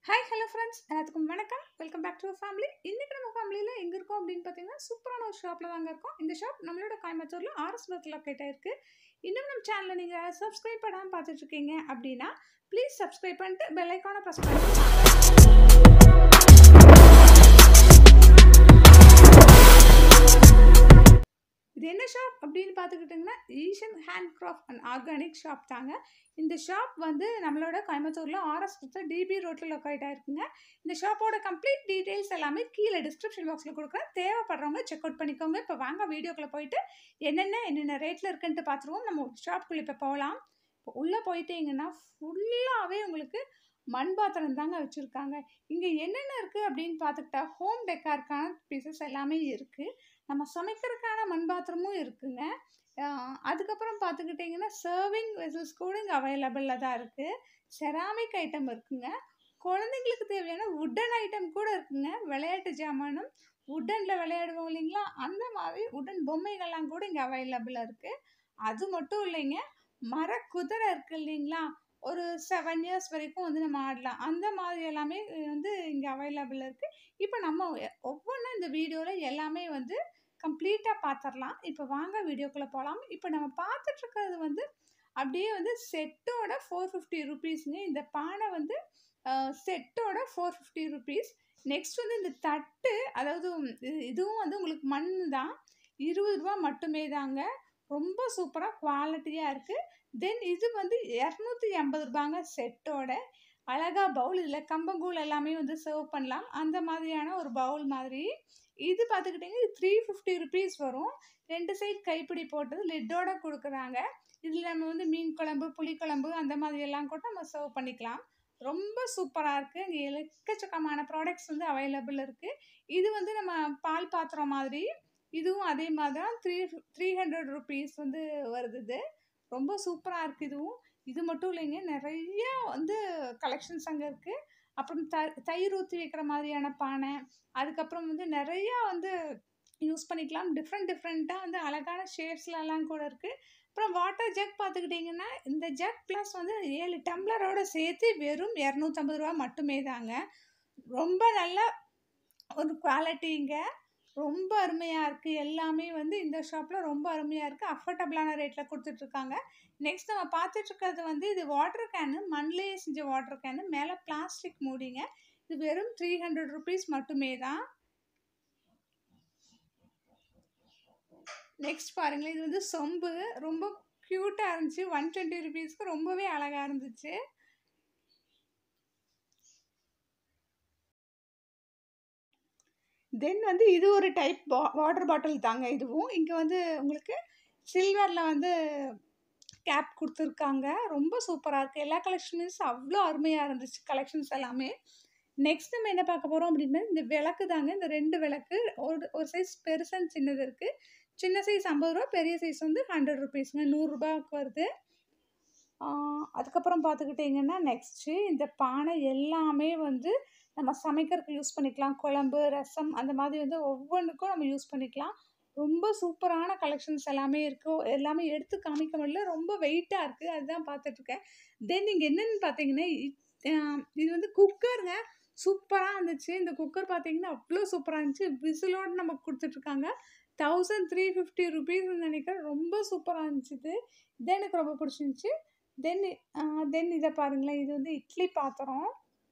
Hi hello friends எல்லாத்துக்கும் வணக்கம் welcome back to family இன்றைக்கி நம்ம ஃபேமிலியில் எங்கே இருக்கோம் அப்படின்னு பார்த்தீங்கன்னா சூப்பரான ஒரு ஷாப்பில் தாங்க இருக்கோம் இந்த ஷாப் நம்மளோட கோயம்புத்தூரில் ஆர்எஸ் பத்தில் லொக்கேட் ஆயிருக்கு இன்னும் நம்ம சேனலை நீங்கள் சப்ஸ்கிரைப் பண்ணாமல் பார்த்துட்டு இருக்கீங்க அப்படின்னா ப்ளீஸ் சப்ஸ்கிரைப் பண்ணிட்டு பெல் ஐக்கானை ப்ரெஸ் பண்ணி இது என்ன ஷாப் அப்படின்னு பார்த்துக்கிட்டிங்கன்னா Eshan handcraft and organic shop தாங்க இந்த ஷாப் வந்து நம்மளோட கோயம்புத்தூரில் ஆர்எஸ் டிபி ரோட்டில் லொக்கேட் ஆயிருக்குங்க இந்த ஷாப்போட கம்ப்ளீட் டீட்டெயில்ஸ் எல்லாமே கீழே டிஸ்கிரிப்ஷன் பாக்ஸில் கொடுக்குறேன் தேவைப்படுறவங்க செக் அவுட் பண்ணிக்கோங்க இப்போ வாங்க வீடியோக்குள்ளே போயிட்டு என்னென்ன என்னென்ன ரேட்டில் இருக்குன்ட்டு பார்த்துருவோம் நம்ம ஷாப்புக்குள்ளே இப்போ போகலாம் இப்போ உள்ளே போயிட்டீங்கன்னா ஃபுல்லாகவே உங்களுக்கு மண் பாத்திரம் தாங்க வச்சுருக்காங்க இங்கே என்னென்ன இருக்குது அப்படின்னு பார்த்துக்கிட்டா ஹோம் டெக்காருக்கான பீசஸ் எல்லாமே இருக்குது நம்ம சமைக்கிறதுக்கான மண் பாத்திரமும் இருக்குங்க ஆஹ் அதுக்கப்புறம் பார்த்துக்கிட்டிங்கன்னா சர்விங் வெசல்ஸ் கூட இங்கே அவைலபிளில் தான் இருக்குது செராமிக் ஐட்டம் இருக்குங்க குழந்தைங்களுக்கு தேவையான உட்டன் ஐட்டம் கூட இருக்குங்க விளையாட்டு ஜாமானும் உட்டனில் விளையாடுவோம் இல்லைங்களா அந்த மாதிரி உட்டன் பொம்மைகள்லாம் கூட இங்கே அவைலபிளாக இருக்குது அது மட்டும் இல்லைங்க மர குதிரை இருக்கு இல்லைங்களா ஒரு செவன் இயர்ஸ் வரைக்கும் வந்து நம்ம ஆடலாம் அந்த மாதிரி எல்லாமே வந்து இங்கே அவைலபிள் இருக்குது இப்போ நம்ம ஒவ்வொன்றும் இந்த வீடியோவில் எல்லாமே வந்து கம்ப்ளீட்டாக பார்த்துடலாம் இப்போ வாங்க வீடியோக்குள்ளே போகலாம் இப்போ நம்ம பார்த்துட்ருக்கிறது வந்து அப்படியே வந்து செட்டோட ஃபோர் ஃபிஃப்டி ருபீஸுங்க இந்த பானை வந்து செட்டோட ஃபோர் ஃபிஃப்டி ருபீஸ் நெக்ஸ்ட் வந்து இந்த தட்டு அதாவது இது- இதுவும் வந்து உங்களுக்கு மண் தான் இருபது ரூபா மட்டுமே தாங்க ரொம்ப சூப்பராக குவாலிட்டியாக இருக்குது தென் இது வந்து இரநூத்தி எண்பது ரூபாங்க செட்டோட அழகா பவுல் இதில் கம்பங்கூழ் எல்லாமே வந்து சர்வ் பண்ணலாம் அந்த மாதிரியான ஒரு பவுல் மாதிரி இது பார்த்துக்கிட்டிங்கன்னா இது த்ரீ ஃபிஃப்டி ருபீஸ் வரும் ரெண்டு சைடு கைப்பிடி போட்டது லிட்டோட கொடுக்குறாங்க இதில் நம்ம வந்து மீன் குழம்பு புளிக்குழம்பு அந்த மாதிரி எல்லாம் கூட நம்ம சர்வ் பண்ணிக்கலாம் ரொம்ப சூப்பராக இருக்குது இங்கே எக்கச்சக்கமான ப்ராடக்ட்ஸ் வந்து அவைலபிள் இருக்குது இது வந்து நம்ம பால் பாத்திரம் மாதிரி இதுவும் அதே மாதிரி தான் த்ரீ த்ரீ ஹண்ட்ரட் ருபீஸ் வந்து வருது இது ரொம்ப சூப்பராக இருக்குது இதுவும் இது மட்டும் இல்லைங்க நிறைய வந்து கலெக்ஷன்ஸ் அங்கே இருக்குது அப்புறம் த தயிர் ஊற்றி வைக்கிற மாதிரியான பானை அதுக்கப்புறம் வந்து நிறையா வந்து யூஸ் பண்ணிக்கலாம் டிஃப்ரெண்ட் டிஃப்ரெண்ட்டாக வந்து அழகான ஷேப்ஸ்லலாம் கூட இருக்குது அப்புறம் வாட்டர் ஜக் பார்த்துக்கிட்டிங்கன்னா இந்த ஜக் ப்ளஸ் வந்து ஏழு டம்ளரோட சேர்த்து வெறும் இரநூத்தம்பது ரூபா மட்டுமே தாங்க ரொம்ப நல்ல ஒரு குவாலிட்டிங்க ரொம்ப அருமையாக இருக்குது எல்லாமே வந்து இந்த ஷாப்பில் ரொம்ப அருமையாக இருக்குது அஃபோர்டபுளான ரேட்டில் கொடுத்துட்ருக்காங்க நெக்ஸ்ட் நம்ம பார்த்துட்ருக்கிறது வந்து இது வாட்டர் கேனு மண்லேயே செஞ்ச வாட்டர் கேனு மேலே பிளாஸ்டிக் மூடிங்க இது வெறும் த்ரீ ஹண்ட்ரட் ருபீஸ் மட்டுமே தான் நெக்ஸ்ட் பாருங்களேன் இது வந்து சொம்பு ரொம்ப க்யூட்டாக இருந்துச்சு ஒன் டுவெண்ட்டி ருபீஸ்க்கு ரொம்பவே அழகாக இருந்துச்சு தென் வந்து இது ஒரு டைப் வா வாட்டர் பாட்டில் தாங்க இதுவும் இங்கே வந்து உங்களுக்கு சில்வரில் வந்து கேப் கொடுத்துருக்காங்க ரொம்ப சூப்பராக இருக்குது எல்லா கலெக்ஷன்ஸ் அவ்வளோ அருமையாக இருந்துச்சு கலெக்ஷன்ஸ் எல்லாமே நெக்ஸ்ட் நம்ம என்ன பார்க்க போகிறோம் அப்படின்னா இந்த விளக்கு தாங்க இந்த ரெண்டு விளக்கு ஒரு ஒரு சைஸ் பெருசன் சின்னது இருக்குது சின்ன சைஸ் ஐம்பது ரூபா பெரிய சைஸ் வந்து ஹண்ட்ரட் ருபீஸுங்க நூறுரூபாவுக்கு வருது ஆஹ் அதுக்கப்புறம் பார்த்துக்கிட்டிங்கன்னா நெக்ஸ்ட்டு இந்த பானை எல்லாமே வந்து நம்ம சமைக்கிறதுக்கு யூஸ் பண்ணிக்கலாம் குழம்பு ரசம் அந்த மாதிரி வந்து ஒவ்வொன்றுக்கும் நம்ம யூஸ் பண்ணிக்கலாம் ரொம்ப சூப்பரான கலெக்ஷன்ஸ் எல்லாமே இருக்கும் எல்லாமே எடுத்து காமிக்க முடியல ரொம்ப வெயிட்டாக இருக்குது அதுதான் பார்த்துட்ருக்கேன் தென் இங்கே என்னென்னு பார்த்தீங்கன்னா இ- ஆஹ் இது வந்து குக்கருங்க சூப்பராக இருந்துச்சு இந்த குக்கர் பார்த்தீங்கன்னா அவ்வளோ சூப்பராக இருந்துச்சு விசிலோடு நமக்கு கொடுத்துட்ருக்காங்க தௌசண்ட் த்ரீ ஃபிஃப்டி ருபீஸ் நினைக்கிறேன் ரொம்ப சூப்பராக இருந்துச்சு இது இது எனக்கு ரொம்ப பிடிச்சிருந்துச்சி தென் தென் இதை பாருங்களேன் இது வந்து இட்லி பாத்திரம்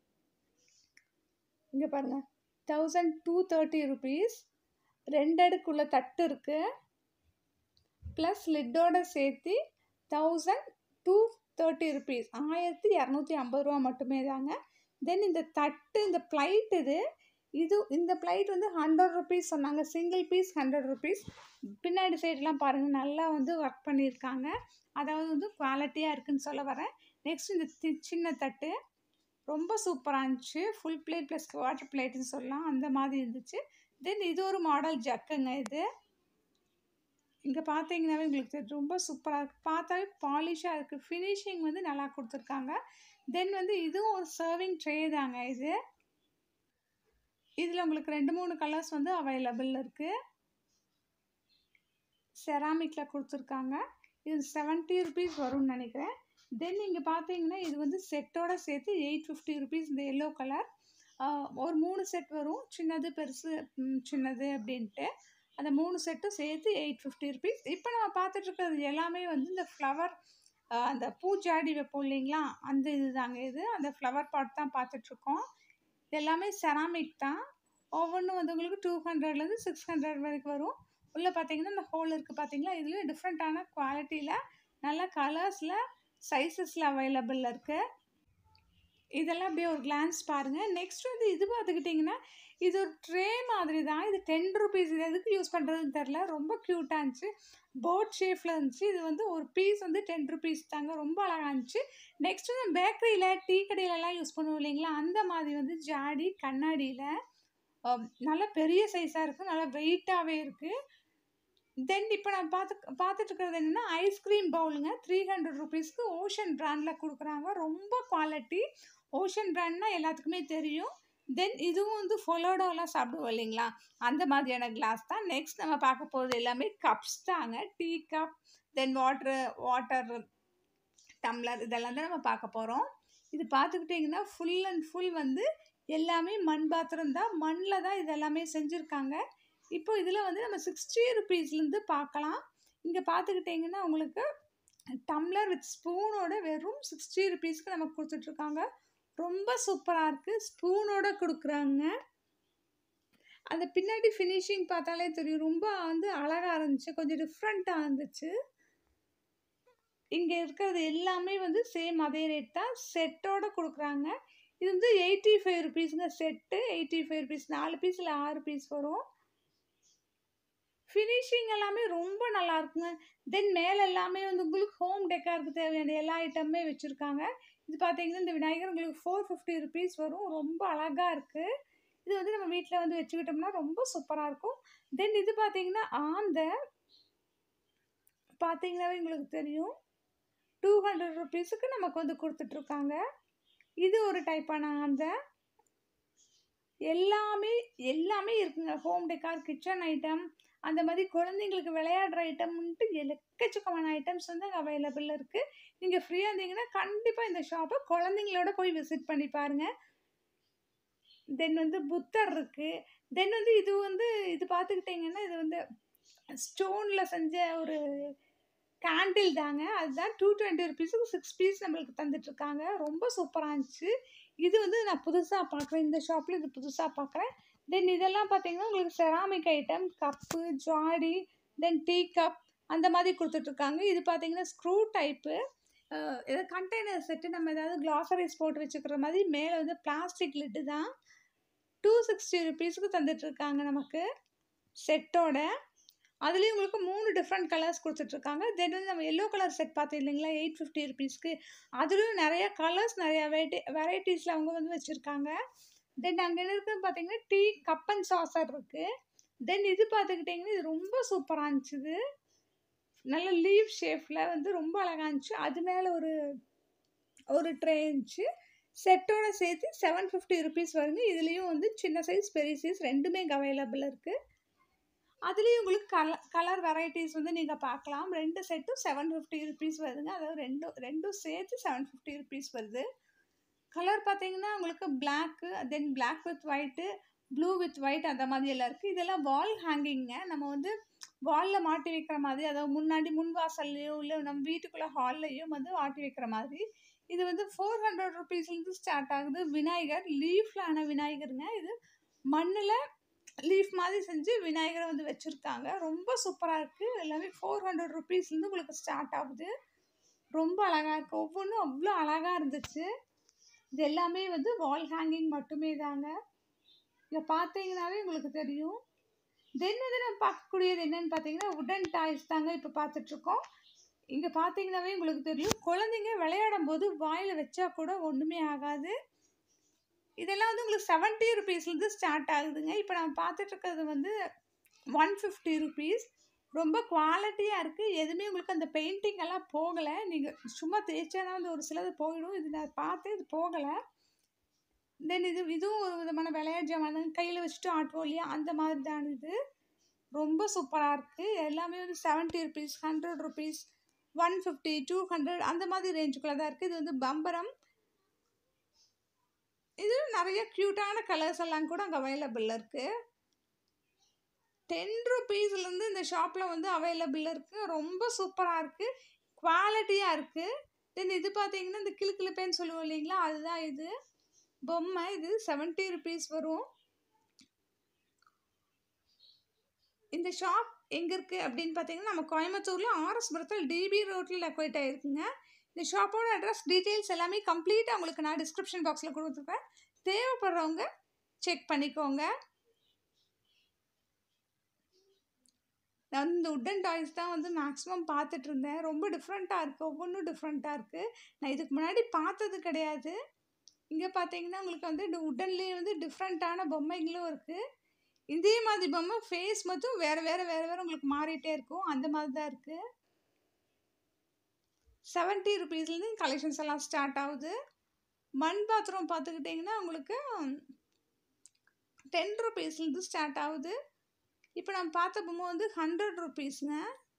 இங்கே பாருங்கள் தௌசண்ட் டூ தேர்ட்டி ருபீஸ் ரெண்டு அடுக்குள்ள தட்டு இருக்குது ப்ளஸ் லிட்டோட சேர்த்து தௌசண்ட் டூ தேர்ட்டி ருபீஸ் ஆயிரத்தி இரநூத்தி ஐம்பது ரூபா மட்டுமே தாங்க தென் இந்த தட்டு இந்த பிளைட் இது இது இந்த பிளைட் வந்து ஹண்ட்ரட் ருபீஸ் சொன்னாங்க சிங்கிள் பீஸ் ஹண்ட்ரட் ருபீஸ் பின்னாடி சைடெலாம் பாருங்கள் நல்லா வந்து ஒர்க் பண்ணியிருக்காங்க அதாவது வந்து குவாலிட்டியாக இருக்குன்னு சொல்ல வரேன் நெக்ஸ்ட் இந்த தி- சின்ன தட்டு ரொம்ப சூப்பராக இருந்துச்சு ஃபுல் பிளேட் ப்ளஸ் வாட்டர் பிளேட்னு சொல்லலாம் அந்த மாதிரி இருந்துச்சு தென் இது ஒரு மாடல் ஜக்குங்க இது இங்கே பார்த்தீங்கன்னாவே உங்களுக்கு தெரியும். ரொம்ப சூப்பராக இருக்குது பார்த்தாவே பாலிஷாக இருக்குது ஃபினிஷிங் வந்து நல்லா கொடுத்துருக்காங்க தென் வந்து இதுவும் ஒரு சர்விங் ட்ரே தாங்க இது இதில் உங்களுக்கு ரெண்டு மூணு கலர்ஸ் வந்து அவைலபிள் இருக்குது செராமிக்கில் கொடுத்துருக்காங்க இது செவன்ட்டி ருபீஸ் வரும்னு நினைக்கிறேன் தென் இங்கே பார்த்தீங்கன்னா இது வந்து செட்டோட சேர்த்து எயிட் ஃபிஃப்டி ருபீஸ் இந்த எல்லோ கலர் ஒரு மூணு செட் வரும் சின்னது பெருசு ம், சின்னது அப்படின்ட்டு அந்த மூணு செட்டும் சேர்த்து எயிட் ஃபிஃப்டி ருபீஸ் இப்போ நம்ம பார்த்துட்டு இருக்கிறது எல்லாமே வந்து இந்த ஃப்ளவர் அந்த பூஜாடி வைப்போம் இல்லைங்களா அந்த இது தாங்க இது அந்த ஃப்ளவர் பாட் தான் பார்த்துட்ருக்கோம் இது எல்லாமே செராமிக் தான் ஒவ்வொன்றும் வந்து உங்களுக்கு டூ ஹண்ட்ரட்லேருந்து சிக்ஸ் ஹண்ட்ரட் வரைக்கும் வரும் உள்ளே பார்த்தீங்கன்னா இந்த ஹோல் இருக்குது பார்த்தீங்களா இதுலேயும் டிஃப்ரெண்ட்டான குவாலிட்டியில் நல்ல கலர்ஸில் சைஸஸில் அவைலபிள் இருக்குது இதெல்லாம் அப்படியே ஒரு கிளான்ஸ் பாருங்கள் நெக்ஸ்ட் வந்து இது பார்த்துக்கிட்டிங்கன்னா இது ஒரு ட்ரே மாதிரி தான் இது டென் ருபீஸ் இது எதுக்கு யூஸ் பண்ணுறதுன்னு தெரில ரொம்ப க்யூட்டாக இருந்துச்சு போட் ஷேஃபில் இருந்துச்சு இது வந்து ஒரு பீஸ் வந்து டென் ருபீஸ் தாங்க ரொம்ப அழகாக இருந்துச்சு நெக்ஸ்ட் வந்து பேக்கரியில் டீ கடையிலலாம் யூஸ் பண்ணுவோம் இல்லைங்களா அந்த மாதிரி வந்து ஜாடி கண்ணாடியில் நல்ல பெரிய சைஸாக இருக்குது நல்லா வெயிட்டாகவே இருக்குது தென் இப்போ நான் பார்த்து பார்த்துட்டு இருக்கிறது என்னென்னா ஐஸ்கிரீம் பவுலுங்க த்ரீ ஹண்ட்ரட் ருபீஸ்க்கு ஓஷன் பிராண்டில் கொடுக்குறாங்க ரொம்ப குவாலிட்டி ஓஷன் பிராண்ட்னா எல்லாத்துக்குமே தெரியும் தென் இதுவும் வந்து ஃபொலோடோலாம் சாப்பிடுவோம் இல்லைங்களா அந்த மாதிரியான கிளாஸ் தான் நெக்ஸ்ட் நம்ம பார்க்க போகிறது எல்லாமே கப்ஸ் தாங்க tea cup then water water tumbler இதெல்லாம் தான் நம்ம பார்க்க போகிறோம் இது பார்த்துக்கிட்டிங்கன்னா ஃபுல் அண்ட் ஃபுல் வந்து எல்லாமே மண் பாத்திரம் தான் மண்ணில் தான் இது எல்லாமே செஞ்சுருக்காங்க இப்போ இதில் வந்து நம்ம சிக்ஸ்டி ருபீஸ்லேருந்து பார்க்கலாம் இங்கே பார்த்துக்கிட்டிங்கன்னா உங்களுக்கு டம்ளர் வித் ஸ்பூனோட வெறும் சிக்ஸ்டி ருபீஸ்க்கு நமக்கு கொடுத்துட்ருக்காங்க ரொம்ப சூப்பராக இருக்குது ஸ்பூனோட கொடுக்குறாங்க அந்த பின்னாடி ஃபினிஷிங் பார்த்தாலே தெரியும் ரொம்ப வந்து அழகாக இருந்துச்சு கொஞ்சம் டிஃப்ரெண்ட்டாக இருந்துச்சு இங்கே இருக்கிறது எல்லாமே வந்து சேம் அதே ரேட் தான் செட்டோட கொடுக்குறாங்க இது வந்து எயிட்டி ஃபைவ் ருபீஸுங்க செட்டு எயிட்டி ஃபைவ் ருபீஸ் நாலு பீஸில் ஆறு பீஸ் வரும் ஃபினிஷிங் எல்லாமே ரொம்ப நல்லா இருக்குங்க தென் மேலே எல்லாமே வந்து உங்களுக்கு ஹோம் டெக்காருக்கு தேவையான எல்லா ஐட்டமுமே வச்சுருக்காங்க இது பார்த்தீங்கன்னா இந்த விநாயகர் உங்களுக்கு ஃபோர் ஃபிஃப்டி ருபீஸ் வரும் ரொம்ப அழகாக இருக்குது இது வந்து நம்ம வீட்டில் வந்து வச்சுக்கிட்டோம்னா ரொம்ப சூப்பராக இருக்கும் தென் இது பார்த்தீங்கன்னா ஆந்த பார்த்தீங்கன்னாவே உங்களுக்கு தெரியும் டூ ஹண்ட்ரட் ருபீஸுக்கு நமக்கு வந்து கொடுத்துட்ருக்காங்க இது ஒரு டைப்பான ஆந்த எல்லாமே எல்லாமே இருக்குங்க ஹோம் டெக்கார் கிச்சன் ஐட்டம் அந்த மாதிரி குழந்தைங்களுக்கு விளையாடுற ஐட்டம்ன்ட்டு எக்கச்சக்கமான ஐட்டம்ஸ் வந்து அங்கே அவைலபிள் இருக்குது நீங்கள் ஃப்ரீயாக இருந்தீங்கன்னா கண்டிப்பாக இந்த ஷாப்பை குழந்தைங்களோட போய் விசிட் பண்ணி பாருங்கள் தென் வந்து புத்தர் இருக்குது தென் வந்து இது வந்து இது பார்த்துக்கிட்டிங்கன்னா இது வந்து ஸ்டோனில் செஞ்ச ஒரு கேண்டில் தாங்க அதுதான் டூ டுவெண்ட்டி ருபீஸுக்கு சிக்ஸ் பீஸ் நம்மளுக்கு தந்துட்டுருக்காங்க ரொம்ப சூப்பராக இருந்துச்சு இது வந்து நான் புதுசாக பார்க்குறேன் இந்த ஷாப்பில் இது புதுசாக பார்க்குறேன் தென் இதெல்லாம் பார்த்தீங்கன்னா உங்களுக்கு செராமிக் ஐட்டம் கப்பு ஜாடி தென் டீ கப் அந்த மாதிரி கொடுத்துட்ருக்காங்க இது பார்த்தீங்கன்னா ஸ்க்ரூ டைப்பு ஏதாவது கண்டெய்னர் செட்டு நம்ம ஏதாவது க்ளாசரிஸ் போட்டு வச்சுக்கிற மாதிரி மேலே வந்து பிளாஸ்டிக் லிட்டு தான் டூ சிக்ஸ்டி ருபீஸுக்கு தந்துட்டுருக்காங்க நமக்கு செட்டோட அதுலேயும் உங்களுக்கு மூணு டிஃப்ரெண்ட் கலர்ஸ் கொடுத்துட்ருக்காங்க தென் வந்து நம்ம எல்லோ கலர் செட் பார்த்தோம் இல்லைங்களா எயிட் ஃபிஃப்டி ருபீஸ்க்கு அதுலேயும் நிறைய கலர்ஸ் நிறையா வெரைட்டி வெரைட்டிஸில் அவங்க வந்து வச்சுருக்காங்க தென் அங்கே இருக்கிறது பார்த்தீங்கன்னா டீ கப் அண்ட் சாசர் இருக்குது தென் இது பார்த்துக்கிட்டிங்கன்னா இது ரொம்ப சூப்பராக இருந்துச்சு நல்ல லீவ் ஷேப்பில் வந்து ரொம்ப அழகாக இருந்துச்சு அது மேலே ஒரு ஒரு ட்ரே இருந்துச்சு செட்டோட சேர்த்து செவன் ஃபிஃப்டி ருபீஸ் வருங்க இதுலேயும் வந்து சின்ன சைஸ் பெரிய சைஸ் ரெண்டுமே இங்கே அவைலபிள் இருக்குது அதுலேயும் உங்களுக்கு கலர் கலர் வெரைட்டிஸ் வந்து நீங்கள் பார்க்கலாம் ரெண்டு செட்டும் செவன் ஃபிஃப்டி ருபீஸ் வருதுங்க அதாவது ரெண்டும் ரெண்டும் சேர்த்து செவன் ஃபிஃப்டி ருபீஸ் வருது கலர் பார்த்தீங்கன்னா உங்களுக்கு black then black with white blue with white அந்த மாதிரி எல்லாம் இருக்குது இதெல்லாம் வால் ஹேங்கிங்க நம்ம வந்து வாலில் மாட்டி வைக்கிற மாதிரி அதாவது முன்னாடி முன் வாசல்லையோ இல்லை நம்ம வீட்டுக்குள்ளே ஹால்லையும் வந்து மாட்டி வைக்கிற மாதிரி இது வந்து ஃபோர் ஹண்ட்ரட் ருபீஸ்லேருந்து ஸ்டார்ட் ஆகுது விநாயகர் லீஃபில் ஆன விநாயகருங்க இது மண்ணில் லீஃப் மாதிரி செஞ்சு விநாயகரை வந்து வச்சுருக்காங்க ரொம்ப சூப்பராக இருக்குது எல்லாமே ஃபோர் ஹண்ட்ரட் ருபீஸ்லேருந்து உங்களுக்கு ஸ்டார்ட் ஆகுது ரொம்ப அழகாக இருக்குது ஒவ்வொன்றும் அவ்வளோ அழகாக இருந்துச்சு இது எல்லாமே வந்து வால் ஹேங்கிங் மட்டுமே தாங்க இதை பார்த்தீங்கன்னாவே உங்களுக்கு தெரியும் தென் வந்து நம்ம பார்க்கக்கூடியது என்னன்னு பார்த்தீங்கன்னா உடன் டாய்ஸ் தாங்க இப்போ பார்த்துட்ருக்கோம் இங்கே பார்த்தீங்கன்னாவே உங்களுக்கு தெரியும் குழந்தைங்க விளையாடும் போது வாயில் வச்சா கூட ஒன்றுமே ஆகாது இதெல்லாம் வந்து உங்களுக்கு செவன்ட்டி ருபீஸ்லேருந்து ஸ்டார்ட் ஆகுதுங்க இப்போ நம்ம பார்த்துட்ருக்கிறது வந்து ஒன் ஃபிஃப்டி ருபீஸ் ரொம்ப குவாலிட்டியாக இருக்குது எதுவுமே உங்களுக்கு அந்த பெயிண்டிங் எல்லாம் போகலை நீங்கள் சும்மா தேய்ச்சானா வந்து ஒரு சிலது போயிடும் இது நான் பார்த்தேன் இது போகலை தென் இது இதுவும் ஒரு விதமான விளையாட்டு ஜாமான் கையில் வச்சுட்டு ஆட்டுவோம் இல்லையா அந்த மாதிரி தான் இது ரொம்ப சூப்பராக இருக்குது எல்லாமே வந்து seventy rupees hundred rupees one fifty two hundred அந்த மாதிரி ரேஞ்சுக்குள்ளே தான் இருக்குது இது வந்து பம்பரம் இது நிறைய க்யூட்டான கலர்ஸ் எல்லாம் கூட அங்கே அவைலபிள் இருக்குது டென் ருபீஸ்லேருந்து இந்த ஷாப்பில் வந்து அவைலபிள் இருக்குது ரொம்ப சூப்பராக இருக்குது குவாலிட்டியாக இருக்குது தென் இது பார்த்தீங்கன்னா இந்த கிளுக்கிழப்பேன்னு சொல்லுவோம் இல்லைங்களா அதுதான் இது பொம்மை இது செவன்ட்டி ருபீஸ் வரும் இந்த ஷாப் எங்கே இருக்குது அப்படின்னு பார்த்தீங்கன்னா நம்ம கோயம்புத்தூரில் ஆர்எஸ்புரத்தில் டிபி ரோட்டில் லொக்கேட் ஆகிருக்குங்க இந்த ஷாப்போட அட்ரஸ் டீட்டெயில்ஸ் எல்லாமே கம்ப்ளீட்டாக உங்களுக்கு நான் டிஸ்கிரிப்ஷன் பாக்ஸில் கொடுத்துருக்கேன் தேவைப்படுறவங்க செக் பண்ணிக்கோங்க நான் வந்து இந்த உட்டன் டாய்ஸ் தான் வந்து மேக்ஸிமம் பார்த்துட்டு இருந்தேன் ரொம்ப டிஃப்ரெண்ட்டாக இருக்குது ஒவ்வொன்றும் டிஃப்ரெண்ட்டாக இருக்குது நான் இதுக்கு முன்னாடி பார்த்தது கிடையாது இங்கே பார்த்தீங்கன்னா உங்களுக்கு வந்து இந்த உட்டன்லேயே வந்து டிஃப்ரெண்ட்டான பொம்மைகளும் இருக்குது இதே மாதிரி பொம்மை ஃபேஸ் மட்டும் வேறு வேறு வேறு வேறு உங்களுக்கு மாறிட்டே இருக்கும் அந்த மாதிரி தான் இருக்குது செவன்ட்டி ருபீஸ்லேருந்து கலெக்ஷன்ஸ் எல்லாம் ஸ்டார்ட் ஆகுது மண் பாத்திரம் பார்த்துக்கிட்டிங்கன்னா உங்களுக்கு டென் ருபீஸ்லேருந்து ஸ்டார்ட் ஆகுது இப்போ நம்ம பார்த்த பொம்மை வந்து ஹண்ட்ரட் ருபீஸுங்க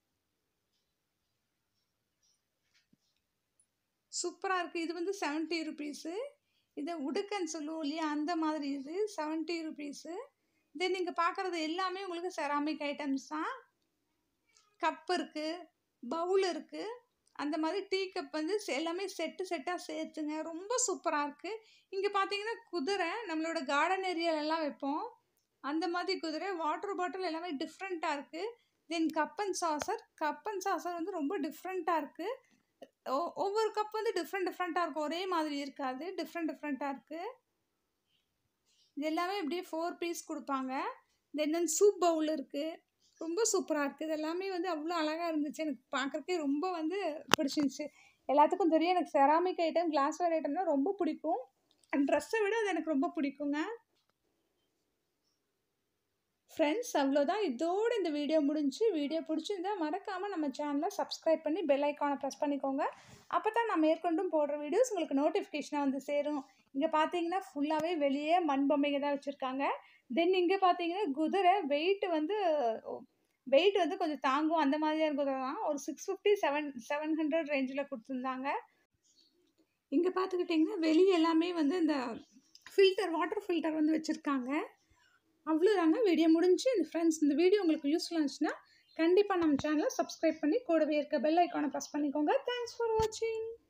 சூப்பராக இருக்குது இது வந்து செவன்ட்டி ருபீஸு இதை உடுக்கன்னு சொல்லுவோம் இல்லையா அந்த மாதிரி இது செவன்ட்டி ருபீஸு தென் நீங்கள் பார்க்குறது எல்லாமே உங்களுக்கு செராமிக் ஐட்டம்ஸ் தான் கப் இருக்குது பவுல் இருக்குது அந்த மாதிரி டீ கப் வந்து எல்லாமே செட்டு செட்டாக சேர்த்துங்க ரொம்ப சூப்பராக இருக்குது இங்கே பார்த்தீங்கன்னா குதிரை நம்மளோட கார்டன் ஏரியாலெல்லாம் வைப்போம் அந்த மாதிரி குதிரை வாட்டர் பாட்டில் எல்லாமே டிஃப்ரெண்ட்டாக இருக்குது then cup and saucer cup and saucer வந்து ரொம்ப டிஃப்ரெண்ட்டாக இருக்குது ஒவ்வொரு கப் வந்து டிஃப்ரெண்ட் டிஃப்ரெண்ட்டாக இருக்கும் ஒரே மாதிரி இருக்காது டிஃப்ரெண்ட் டிஃப்ரெண்ட்டாக இருக்குது இது எல்லாமே இப்படியே ஃபோர் பீஸ் கொடுப்பாங்க தென் தென் சூப் பவுல் இருக்குது ரொம்ப சூப்பராக இருக்குது இது எல்லாமே வந்து அவ்வளோ அழகாக இருந்துச்சு எனக்கு பார்க்குறக்கே ரொம்ப வந்து பிடிச்சிருந்துச்சு எல்லாத்துக்கும் தெரியும் எனக்கு செராமிக் ஐட்டம் கிளாஸ்வேர் ஐட்டம்னா ரொம்ப பிடிக்கும் ட்ரெஸ்ஸை விட அது எனக்கு ரொம்ப பிடிக்குங்க ஃப்ரெண்ட்ஸ் அவ்வளோதான் இதோடு இந்த வீடியோ முடிஞ்சு வீடியோ பிடிச்சிருந்தா மறக்காமல் நம்ம சேனலை சப்ஸ்கிரைப் பண்ணி பெல் ஐக்கானை ப்ரெஸ் பண்ணிக்கோங்க அப்போ தான் நான் மேற்கொண்டும் போடுற வீடியோஸ் உங்களுக்கு நோட்டிஃபிகேஷனாக வந்து சேரும் இங்கே பார்த்தீங்கன்னா ஃபுல்லாகவே வெளியே மண் பொம்மைங்க தான் வச்சுருக்காங்க தென் இங்கே பார்த்தீங்கன்னா குதிரை வெயிட் வந்து வெயிட் வந்து கொஞ்சம் தாங்கும் அந்த மாதிரியான குதிரை தான் ஒரு six fifty seven seven hundred ரேஞ்சில் கொடுத்துருந்தாங்க இங்கே பார்த்துக்கிட்டிங்கன்னா வெளியே எல்லாமே வந்து இந்த ஃபில்டர் வாட்டர் ஃபில்டர் வந்து வச்சுருக்காங்க அவ்வளோதாங்க வீடியோ முடிஞ்சு இந்த ஃப்ரெண்ட்ஸ் இந்த வீடியோ உங்களுக்கு யூஸ்ஃபுல்லாக இருந்துச்சுன்னா கண்டிப்பாக நம்ம சேனலை சப்ஸ்கிரைப் பண்ணி கூடவே இருக்க பெல் ஐக்கானை ப்ரெஸ் பண்ணிக்கோங்க தேங்க்ஸ் ஃபார் வாட்சிங்